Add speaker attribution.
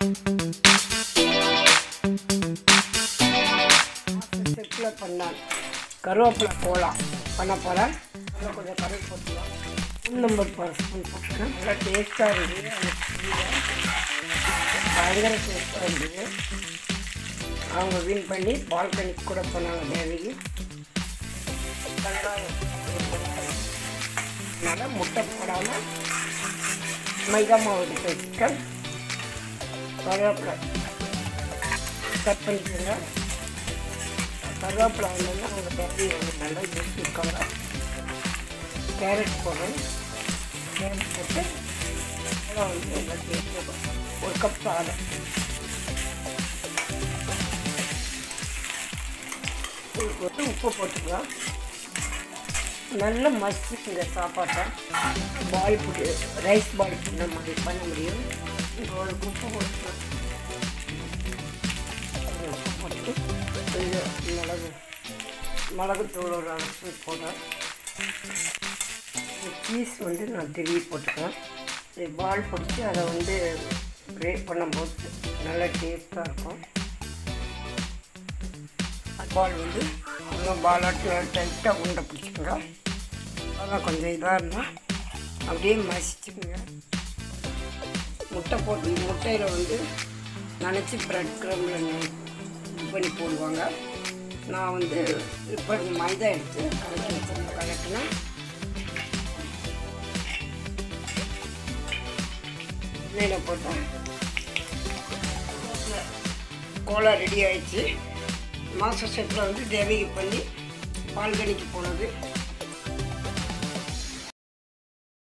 Speaker 1: settle பண்ணால் கருவேப்பிலை போகலாம் பண்ண போகிறேன் அதில் கொஞ்சம் கருவேப்பிலை போட்டுக்கலாம் உளுந்தம்பர் ஸ்பூன் போட்டுக்கிறேன் நல்லா டேஸ்ட்டாக இருக்குது அந்த பயங்கர டேஸ்ட்டாக இருந்தது அவங்க வின் பண்ணி பால்கனிக்கு கூட போனாங்க தேவிக்கு வெங்காயம் அதனால் முட்டை போடாமல் மைதா மாவு எடுத்து வச்சுக்கேன் கருவேப்பிலை கட் பண்ணிக்கோங்க கருவேப்பிலை வந்து அவங்க தேவி வந்து நல்லா யூஸ் கேரட் போடுறேன் கேரட் போட்டு அதெல்லாம் வந்து நல்லா டேஸ்ட்டு ஒரு கப் சாதம் இதுக்கு வந்து உப்பு போட்டுக்கலாம் நல்ல மசிச்சுங்க சாப்பாட்டை பால் புட்டு ரைஸ் பால் புண்ண மாதிரி பண்ண முடியும் இப்போ ஒரு உப்பு போட்டுக்கலாம் ஒரு உப்பு போட்டு கொஞ்சம் மிளகு மிளகுத்தூள் ஒரு அரை ஸ்பூன் போடுறேன் சீஸ் வந்து நான் திருவி போட்டுக்கிறேன் இது பால் பிடிச்சி அதை வந்து ஃப்ரை பண்ணும்போது நல்லா டேஸ்ட்டாக இருக்கும் பால் வந்து இன்னும் பாலாட்டு டைட்டாக உண்டை பிடிச்சிக்கோங்க அதெல்லாம் கொஞ்சம் இதாக இருந்தால் அப்படியே மசிச்சுக்குங்க முட்டை போட்டு முட்டையில் வந்து நினச்சி ப்ரெட் க்ரம்பில் இது பண்ணி போடுவாங்க நான் வந்து இப்போ மைதா எடுத்து கலக்கி வச்சு கலக்கினா எண்ணெயில் போட்டேன் கோலா ரெடி ஆயிடுச்சு மாஸ்டர் ஷெஃப்பில் வந்து தேவிக்கு பண்ணி பால்கனிக்கு போனது